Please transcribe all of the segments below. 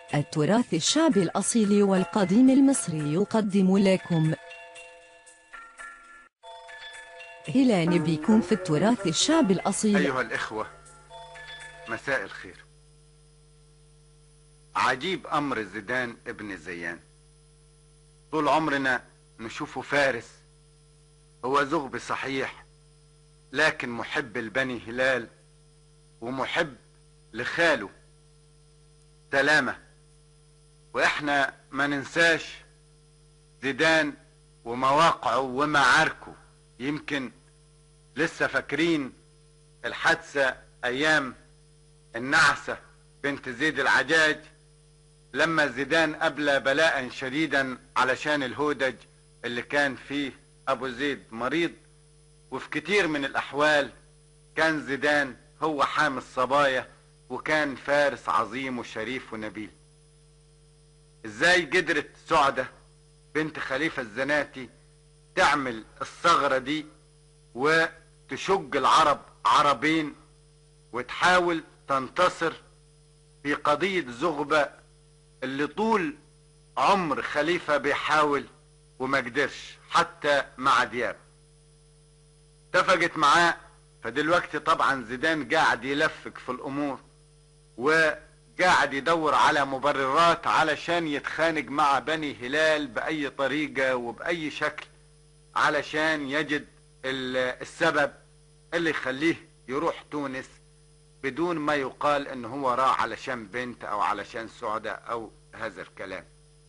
التراث الشعبي الأصيل والقديم المصري يقدم لكم هلال بكم في التراث الشعبي الأصيل أيها الإخوة مساء الخير عجيب أمر زيدان ابن زيان طول عمرنا نشوفه فارس هو زغب صحيح لكن محب البني هلال ومحب لخاله سلامة واحنا ما ننساش زيدان ومواقعه ومعاركه يمكن لسه فاكرين الحادثة ايام النعسة بنت زيد العجاج لما زيدان ابلى بلاء شديدا علشان الهودج اللي كان فيه ابو زيد مريض وفي كتير من الاحوال كان زيدان هو حامي الصبايا وكان فارس عظيم وشريف ونبيل ازاي قدرت سعدة بنت خليفة الزناتي تعمل الثغرة دي وتشج العرب عربين وتحاول تنتصر في قضية زغبة اللي طول عمر خليفة بيحاول وما قدرش حتى مع دياب اتفقت معاه فدلوقتي طبعا زيدان قاعد يلفق في الامور وقاعد يدور على مبررات علشان يتخانق مع بني هلال باي طريقة وباي شكل علشان يجد السبب اللي يخليه يروح تونس بدون ما يقال ان هو راح علشان بنت او علشان سعدة او هذا الكلام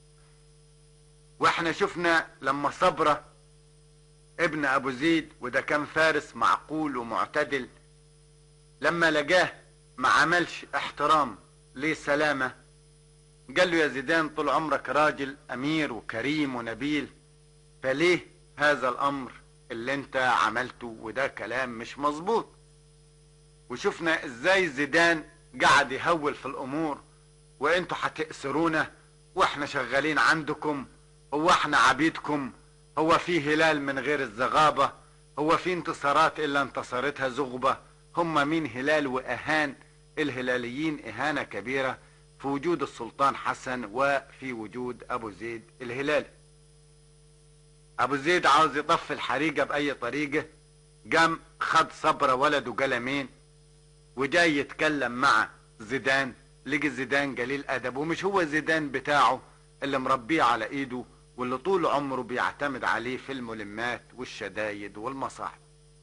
واحنا شفنا لما صبرة ابن ابو زيد وده كان فارس معقول ومعتدل لما لقاه ما عملش احترام لسلامة قال له يا زيدان طول عمرك راجل امير وكريم ونبيل فليه هذا الامر اللي انت عملته وده كلام مش مظبوط وشفنا ازاي زيدان قعد يهول في الامور وانتوا هتأسرونا واحنا شغالين عندكم هو احنا عبيدكم هو في هلال من غير الزغابة هو في انتصارات الا انتصرتها زغبة هم مين هلال واهان الهلاليين اهانة كبيرة في وجود السلطان حسن وفي وجود ابو زيد الهلالي ابو زيد عاوز يطفي الحريقة باي طريقة قام خد صبرة ولده قلمين وجاي يتكلم مع زيدان لقي زيدان قليل ادب ومش هو زيدان بتاعه اللي مربيه على ايده واللي طول عمره بيعتمد عليه في الملمات والشدايد والمصاحب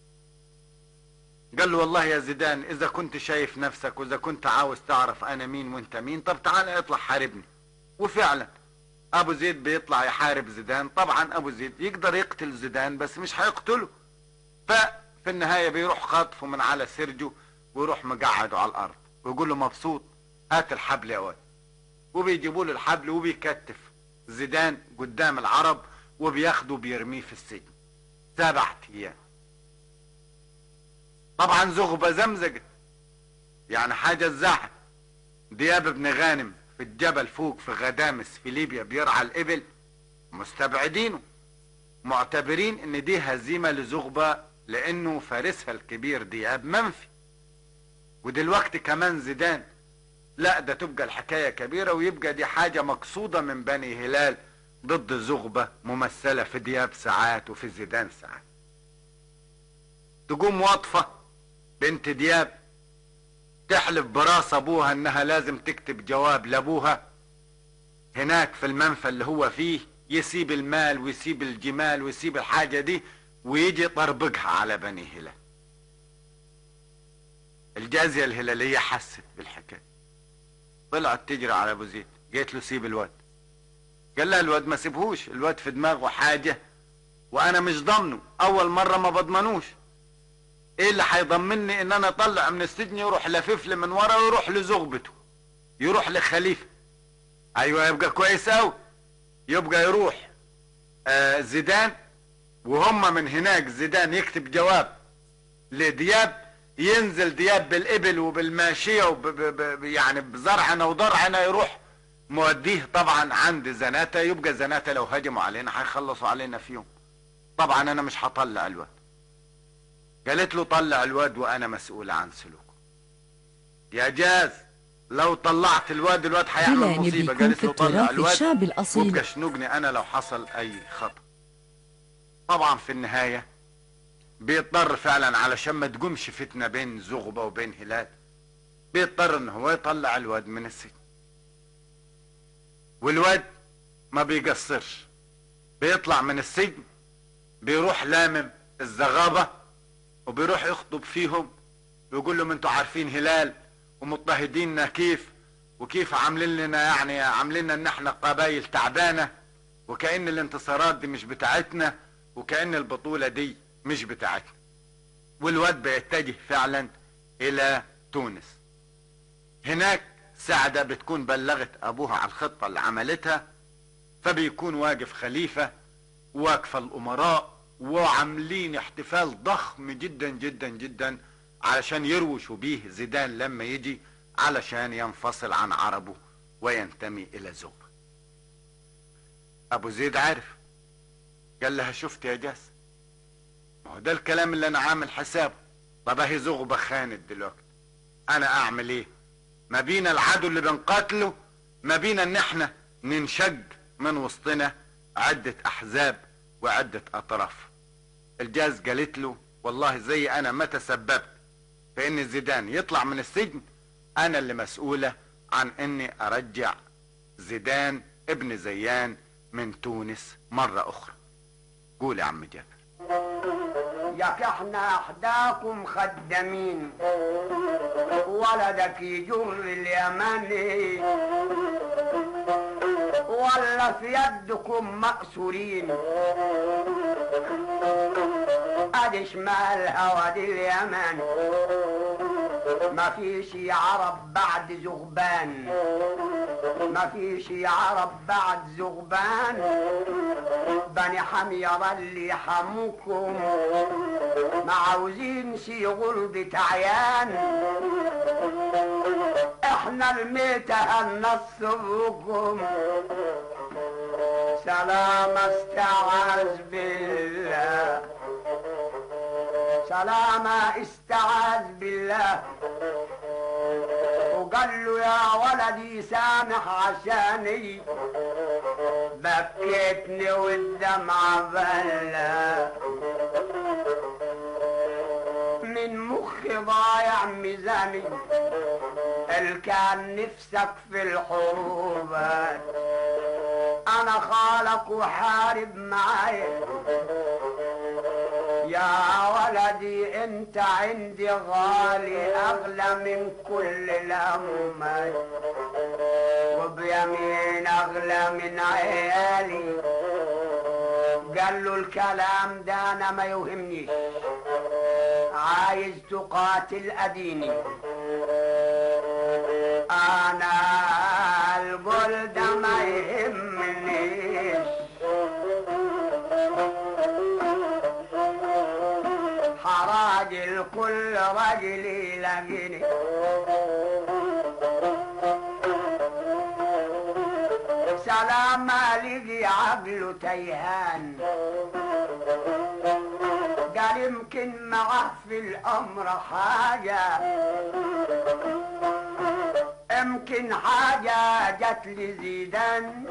قال له والله يا زيدان اذا كنت شايف نفسك واذا كنت عاوز تعرف انا مين وانت مين طب تعالى اطلع حاربني وفعلا ابو زيد بيطلع يحارب زيدان طبعا ابو زيد يقدر يقتل زيدان بس مش هيقتله ففي النهاية بيروح خاطفه من على سرجه ويروح مقعده على الارض ويقول له مبسوط هات الحبل يا واد وبيجيبوا له الحبل وبيكتف زيدان قدام العرب وبياخده بيرميه في السجن سبعة ايام طبعا زغبة زمزجت يعني حاجة تزعل دياب بن غانم في الجبل فوق في غدامس في ليبيا بيرعى الابل مستبعدينه معتبرين ان دي هزيمة لزغبة لانه فارسها الكبير دياب منفي ودلوقتي كمان زيدان لا ده تبقى الحكاية كبيرة ويبقى دي حاجة مقصودة من بني هلال ضد زغبة ممثلة في دياب ساعات وفي زيدان ساعات تقوم واطفة بنت دياب تحلف براس ابوها انها لازم تكتب جواب لابوها هناك في المنفى اللي هو فيه يسيب المال ويسيب الجمال ويسيب الحاجة دي ويجي طربقها على بني هلال الجازية الهلالية حست بالحكاية طلعت تجري على ابو زيد قالت له سيب الواد قال لها الواد ما سيبهوش الواد في دماغه حاجة وانا مش ضمنه اول مرة ما بضمنوش ايه اللي هيضمني ان انا اطلع من السجن يروح لفف لي من ورا ويروح لزغبته يروح لخليفة ايوه يبقى كويس اوي يبقى يروح آه زيدان وهم من هناك زيدان يكتب جواب لدياب ينزل دياب بالابل وبالماشية وب ب ب يعني بزرعنا وضرعنا يروح موديه طبعا عند زناتة يبقى زناتة لو هجموا علينا هيخلصوا علينا فيهم طبعا انا مش هطلع الواد قالت له طلع الواد وانا مسؤول عن سلوكه يا جاز لو طلعت الواد الواد هيعمل إلى أن مصيبه بيكون قالت له طلع كالتراث الواد الشعب الأصيل وابقى شنقني انا لو حصل اي خطأ طبعا في النهاية بيضطر فعلا علشان ما تقومش فتنة بين زغبة وبين هلال بيضطر ان هو يطلع الواد من السجن والواد ما بيقصرش بيطلع من السجن بيروح لامم الزغابة وبيروح يخطب فيهم ويقول لهم انتوا عارفين هلال ومضطهديننا كيف وكيف عاملين لنا يعني عاملين لنا ان احنا قبايل تعبانه وكأن الانتصارات دي مش بتاعتنا وكأن البطولة دي مش بتاعتنا والواد بيتجه فعلا الى تونس هناك سعدة بتكون بلغت ابوها على الخطة اللي عملتها فبيكون واقف خليفة واقفة الامراء وعاملين احتفال ضخم جدا جدا جدا علشان يروشوا بيه زيدان لما يجي علشان ينفصل عن عربه وينتمي الى زغبة ابو زيد عارف قال لها شفت يا جاس ما هو ده الكلام اللي انا عامل حسابه طب اهي زغبة خانت دلوقتي انا اعمل ايه ما بينا العدو اللي بنقاتله ما بينا ان احنا ننشج من وسطنا عدة احزاب وعدة اطراف الجاز قالت له والله زي انا ما تسببت في ان زيدان يطلع من السجن انا اللي مسؤولة عن اني ارجع زيدان ابن زيان من تونس مرة اخرى قول يا عم جابر ياك احنا احداكم خدامين ولدك يجر اليماني ولا في يدكم مأسورين ادي شمال هوادي اليمن ما فيش عرب بعد زغبان ما فيش عرب بعد زغبان بني حميرة اللي حموكم ما عاوزين شي غلبة عيان احنا الميتة هنصبكم سلام استعاذ بالله سلام استعاذ بالله وقال له يا ولدي سامح عشاني بكيتني والدمعة بلا من مخي ضايع ميزاني اللي كان نفسك في الحروبات انا خالك وحارب معايا يا ولدي انت عندي غالي اغلى من كل الاموال وبيمين اغلى من عيالي قال له الكلام ده انا ما يهمنيش عايز تقاتل اديني انا القول ده ما يهمنيش حراجل كل رجل يلاقيني سلام لقي عقله تيهان قال يمكن معه في الامر حاجه يمكن حاجه جت لزيدان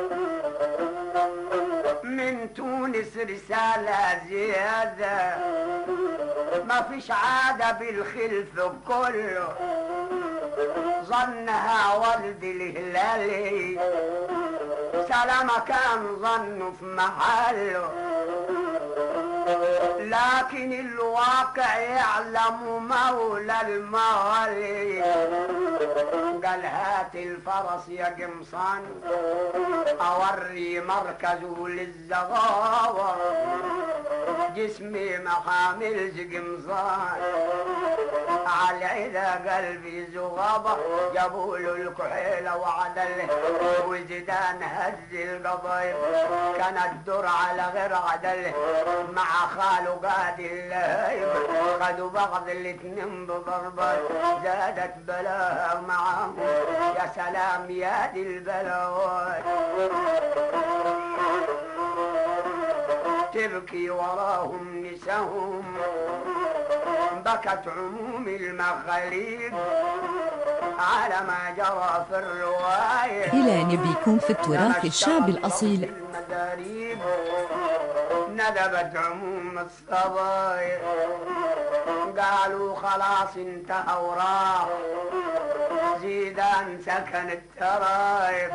من تونس رسالة زيادة ما فيش عادة بالخلف كله ظنها ولد الهلالي سلامة كان ظنه في محله لكن الواقع يعلم مولى الموالي قال هات الفرس يا قمصان اوري مركزه للزغاوة جسمي محامل قمصان على عدا قلبي زغابة جابوا له الكحيلة وعدل وزيدان هز القضايب كان الدر على غير عدل مع خاله قاد اللهيب خدوا بعض الاتنين بضربات زادت بلاها معهم يا سلام يا دي البلاوات تبكي وراهم نساهم بكت عموم المخاليق على ما جرى في الرواية إلى نبيكم في التراث الشعبي الأصيل المداريب ندبت عموم الصبايا قالوا خلاص انتهى وراح زيدان سكن الترايب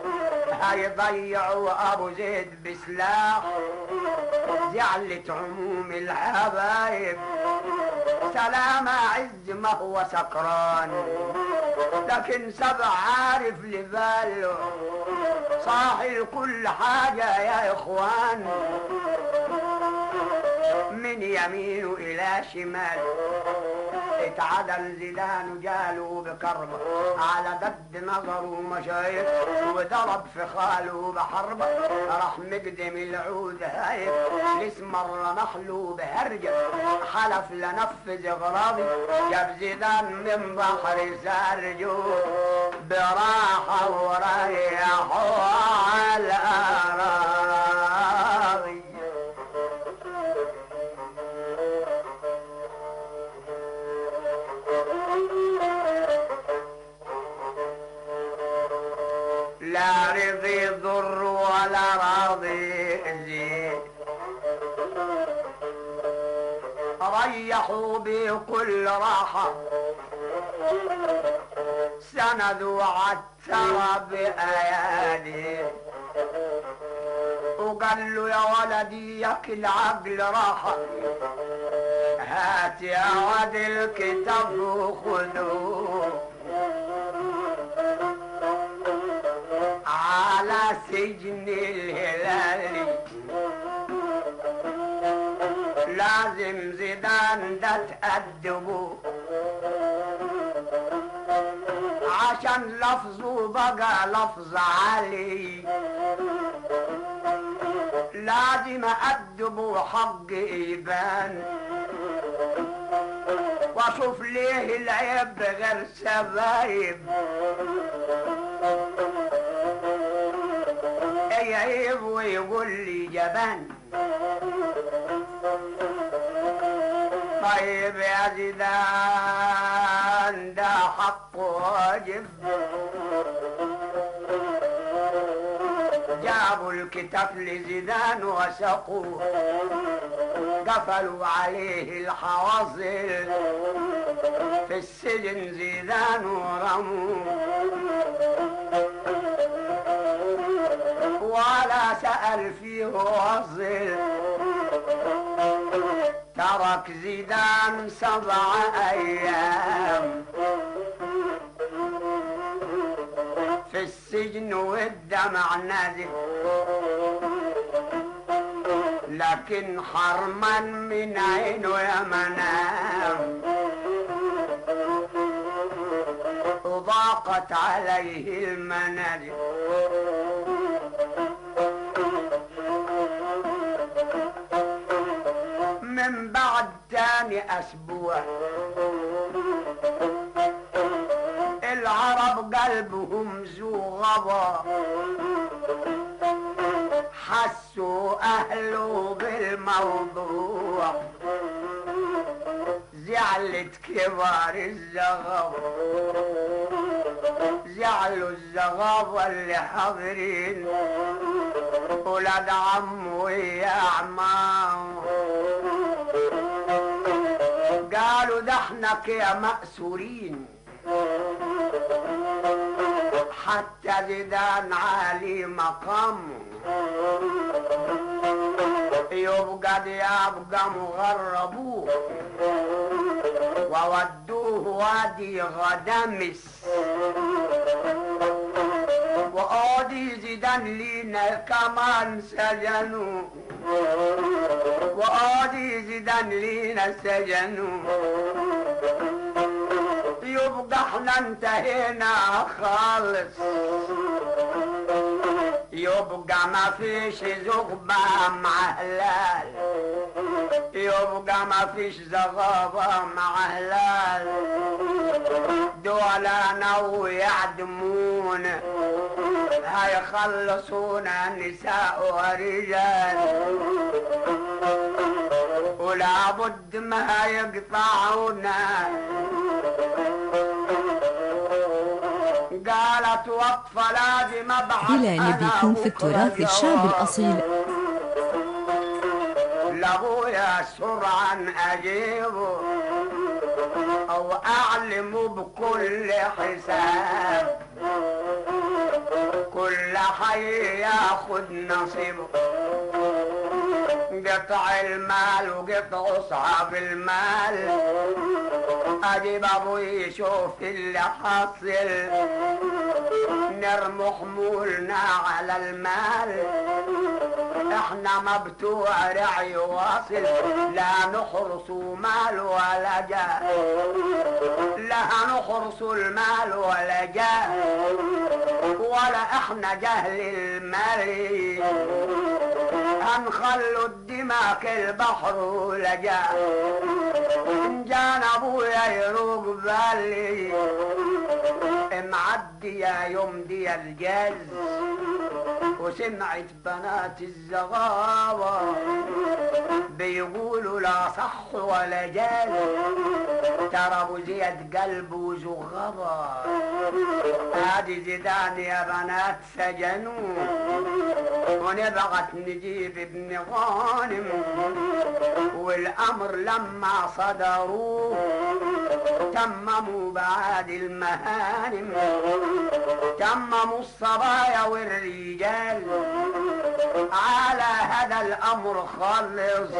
هيضيعوا ابو زيد بسلاح زعلت عموم الحبايب سلامة عز ما هو سكران لكن سبع عارف لباله صاحي كل حاجة يا إخوان من يمينه إلى شماله اتعدل زيدان وجاله بكربة على قد نظره مشايخ وضرب في خاله بحربة راح مقدم العود هايب الاسم مرة نخله بهرجة حلف لنفذ غراضي جاب زيدان من بحر سارجو براحة وريحوا على الأراضي لا رضي ضر ولا راضي زين ريحوا بكل راحة سندوا عالترى بأيادي وقال له يا ولدي ياك العقل راحة هات يا ولد الكتاب وخذوه على سجن الهلالي لازم زيدان ده تأدبه عشان لفظه بقى لفظ عالي لازم أدبه حق إيبان واشوف ليه العيب غير سبايب يعيب ويقول لي جبان طيب يا زيدان ده حق واجب جابوا الكتاب لزيدان وسقوه قفلوا عليه الحواصل في السجن زيدان ورموه ولا سأل فيه وصل ترك زيدان سبع أيام في السجن والدمع نازل لكن حرما من عينه يا منام وضاقت عليه المنازل من بعد تاني اسبوع العرب قلبهم ذو غضا حسوا اهله بالموضوع زعلت كبار الزغب زعلوا الزغابة اللي حاضرين ولاد عمو يا عمام قالوا ده احنا يا مأسورين حتى زيدان عالي مقام يبقى يبقى مغربوه وودوه وادي غدامس وادي زيدان لينا كمان سجنوا وادي زيدان لينا سجنوا يبقى احنا انتهينا خالص يبقى ما فيش زغبة مع هلال يبقى ما فيش زغابة مع هلال دولانا ويعدمون هيخلصونا نساء ورجال ولا بد ما يقطعونا قالت وقفة لازم ابعث إلى أنا نبيكم في بكرة التراث الشعبي جواب. الأصيل لابويا سرعا اجيبه او اعلم بكل حساب كل حي ياخد نصيبه قطع المال وقطع اصحاب المال اجيب ابوي يشوف اللي حصل نرمي حمولنا على المال احنا مبتوع رعي واصل لا نحرس مال ولا جاه لا نحرس المال ولا جاه ولا احنا جهل المال هنخلوا الدماء كالبحر ولا جاه ان جان ابويا يروق بالي معدي يا يوم دي الجاز وسمعت بنات الزغابة بيقولوا لا صح ولا جاز ترى ابو زياد قلبه زغبة هادي زيدان يا بنات سجنوا ونبغت نجيب ابن غانم والامر لما صدروا تمموا بعد المهانم تمموا الصبايا والرجال على هذا الامر خلص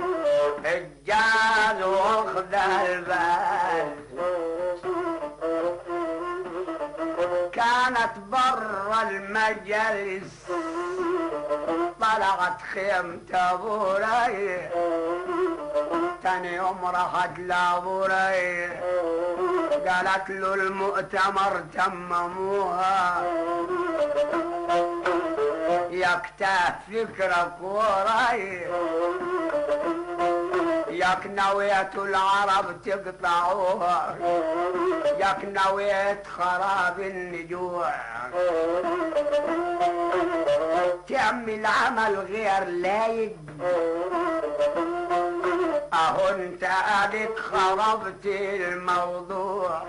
الجاز واخذ البال كانت برا المجلس طلعت خيمة ابو ري تاني يوم راحت لابو ري قالت له المؤتمر تمموها يكتاه فكرك وراي ياك نوية العرب تقطعوها ياك نوية خراب النجوع تعمل عمل غير لايق اهو انت قالك خربت الموضوع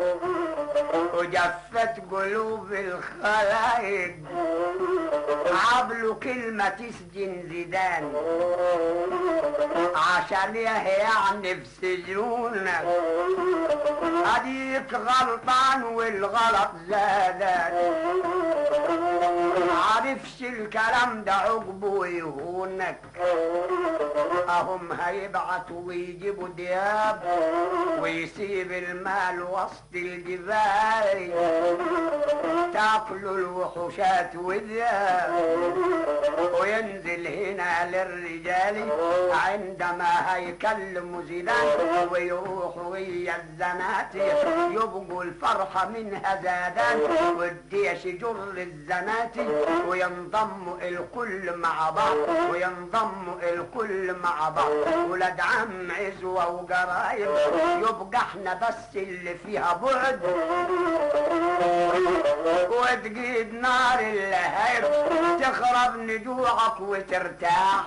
وجفت قلوب الخلايق عبلوا كلمة تسجن زيدان عشان يعني في سجونك اديك غلطان والغلط زادك عارفش الكلام ده عقبه يهونك اهم هيبعتوا ويجيبوا دياب ويسيب المال وسط الجبال تاكلوا الوحوشات والذئاب وينزل هنا للرجال عندما هيكلموا زيدان ويروحوا ويا الزنات يبقوا الفرحة منها زادان والديش يجر الزنات وينضموا الكل مع بعض وينضموا الكل مع بعض ولاد عم عزوة وقرايب يبقى احنا بس اللي فيها بعد وتقيد نار اللهيب تخرب نجوعك وترتاح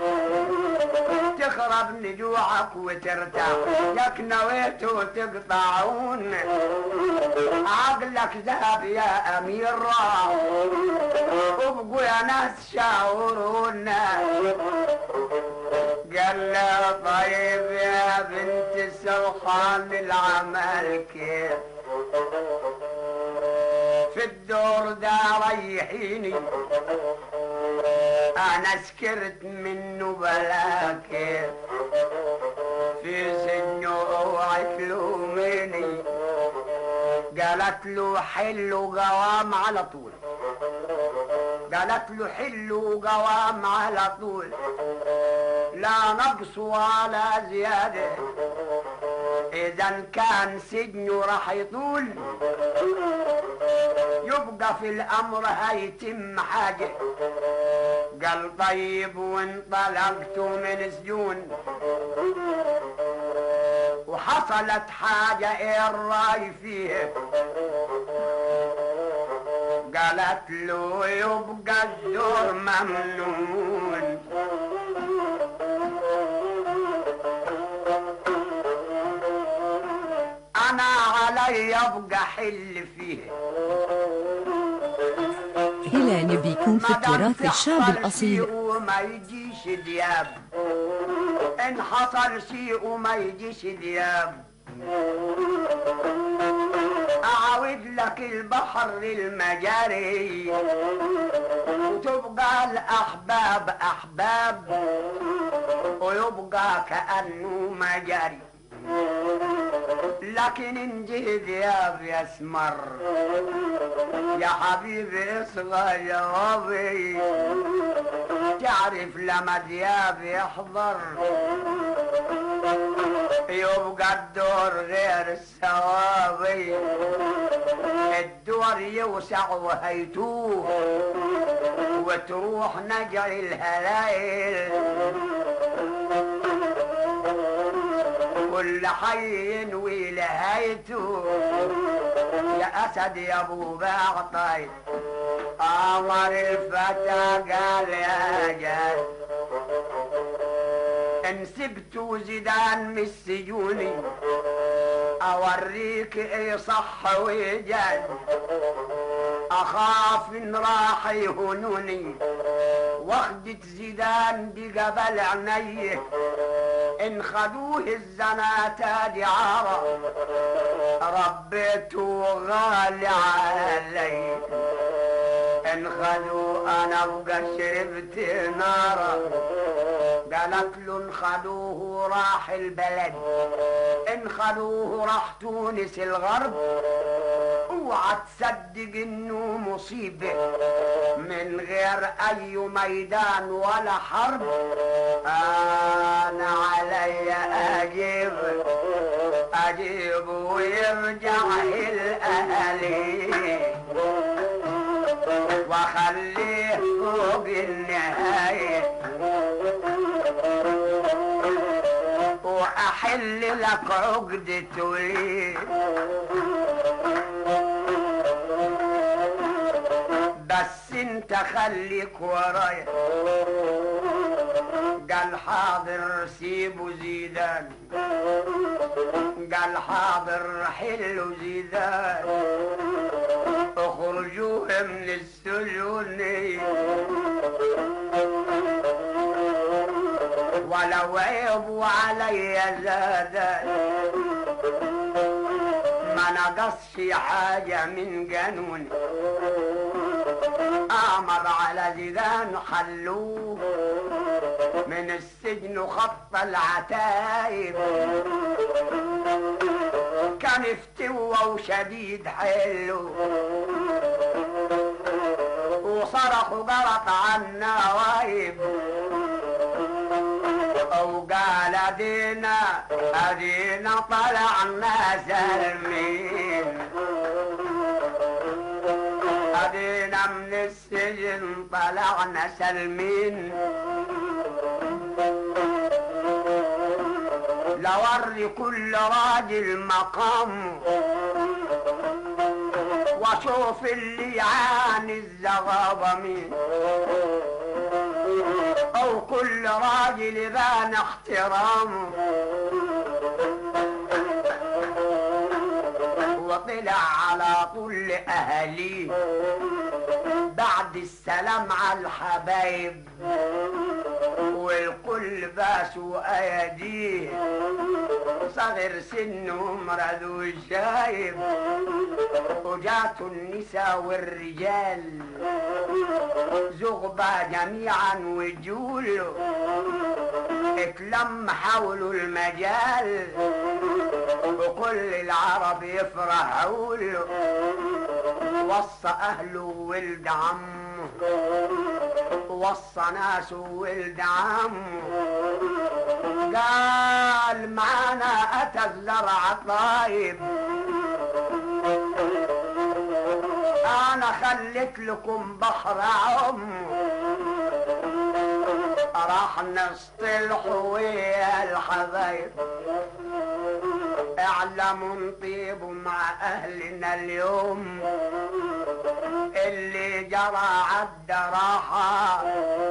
تخرب نجوعك وترتاح ياك نويتوا تقطعون عقلك ذهب يا امير ابقوا يا ناس شاورونا قال له طيب يا بنت سوحان العمل كيف في الدور ده ريحيني انا سكرت منه بلا كيف في سجنه اوعى تلوميني قالت له حلو قوام على طول قالت له حلو قوام على طول لا نقص ولا زيادة إذا كان سجنه راح يطول يبقى في الأمر هيتم حاجة قال طيب وانطلقت من سجون وحصلت حاجة ايه الراي فيها قالت له يبقى الدور ممنون انا علي ابقى حل فيه هلال بيكون في التراث الشعبي الأصيل وما يجيش دياب ان حصل شيء وما يجيش دياب اعود لك البحر المجاري وتبقى الاحباب احباب ويبقى كانه مجاري لكن ان جه دياب يسمر يا حبيبي اصغى جوابي تعرف لما دياب يحضر يبقى الدور غير السوابي الدور يوسع وهيتوه وتروح نجري الهلايل كل حي ينوي لهيته يا اسد يا ابو بعطي امر الفتى قال يا جاد ان سبت زيدان من السجوني اوريك ايه صح وجاد اخاف ان راح يهونوني واخدت زيدان بقبل عينيه ان خدوه الزناتة دعارة ربيته غالي علي ان خدوه انا بقى شربت نارا قالت له ان خدوه راح البلد ان خدوه راح تونس الغرب اوعى تصدق انه مصيبة من غير اي ميدان ولا حرب انا علي اجيب اجيب ويرجع الاهلي واخليه فوق النهايه واحل لك عقدة ليه بس انت خليك ورايا قال حاضر سيبوا زيدان قال حاضر حلوا زيدان اخرجوه من السجون ولو عيبوا علي زادا ما نقصش حاجة من قانوني أمر على زيدان حلوه من السجن خط العتايب كان افتوى وشديد حلو وصرخ وقرط عن نوايب وقال ادينا ادينا طلعنا سالمين ادينا من السجن طلعنا سالمين لوري كل راجل مقام واشوف اللي يعاني الزغابة مين او كل راجل بان احترامه وطلع على طول اهاليه بعد السلام على الحبايب والكل باسوا ايديه صغر سنهم ردوا الشايب وجاتوا النساء والرجال زغبة جميعا وجول اتلم حولوا المجال وكل العرب يفرحوا له وصى اهله وولد عمه وصى ناسه وولد عمه قال معانا اتى الزرع طايب انا خليت لكم بحر عمه راح نصطلح ويا الحبايب اعلموا نطيب مع اهلنا اليوم اللي جرى عد راحة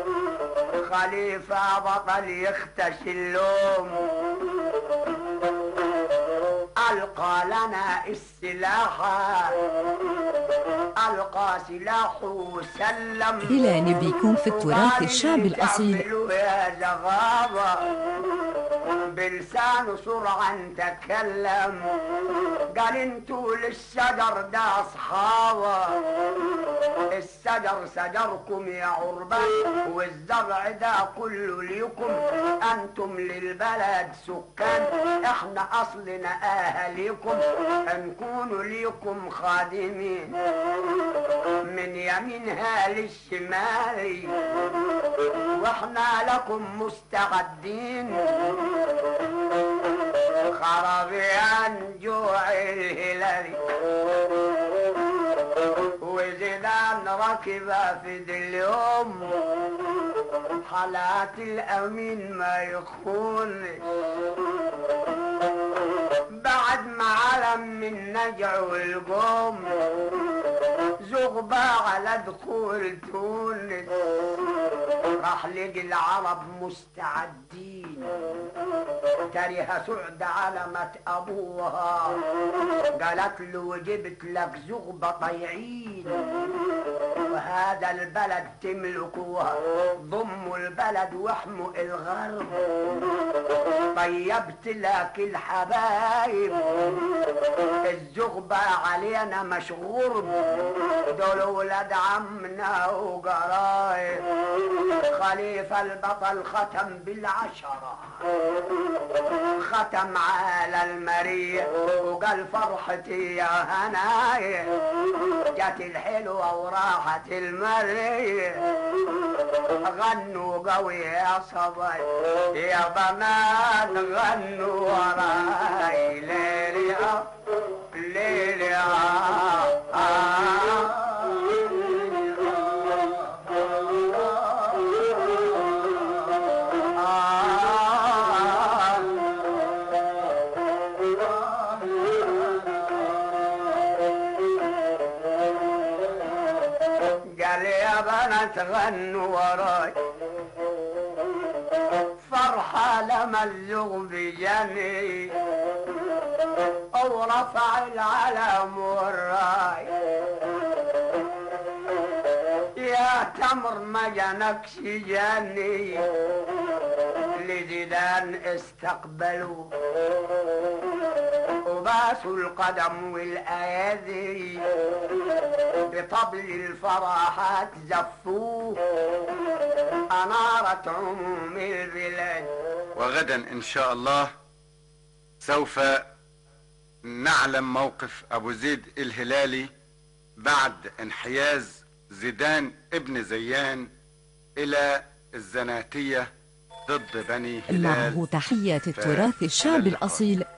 خليفة بطل يختش اللوم ألقى لنا السلاح ألقى سلاحه وسلم إلى نبيكم في التراث قال الشعبي اللي الأصيل تعملوا يا زغابة بلسانه سرعا تكلم قال انتوا للشجر ده اصحابه الشجر شجركم يا عربان والزرع ده كله ليكم انتم للبلد سكان احنا اصلنا اهاليكم نكون ليكم خادمين من يمينها للشمال واحنا لكم مستعدين خرابي عن جوع الهلال وزيدان ركب في ذي اليوم حالات الامين ما يخون بعد ما علم من نجع والقوم زغبة على دخول تونس راح لقي العرب مستعدين تريها سعد علمت ابوها قالت له جبت لك زغبة طيعين وهذا البلد تملكوها ضموا البلد واحموا الغرب طيبت لك الحبايب الزغبة علينا مشغور دول ولاد عمنا وقرايب خليفة البطل ختم بالعشرة ختم على المريء وقال فرحتي يا هناي جت الحلوة وراحت المريء غنوا قوي يا صبي يا بنات غنوا وراي ليلي آه ليلي آه آه قال يا بنات غنوا وراي فرحة لما الزغب جني او رفع العلم والراي يا تمر ما جنكش جاني لزيدان استقبلوا وباسوا القدم والايادي بطبل الفرحات زفوه انارت عموم البلاد وغدا ان شاء الله سوف نعلم موقف ابو زيد الهلالي بعد انحياز زيدان ابن زيان الى الزناتية ضد بني هلال معه تحيات التراث الشعبي الأصيل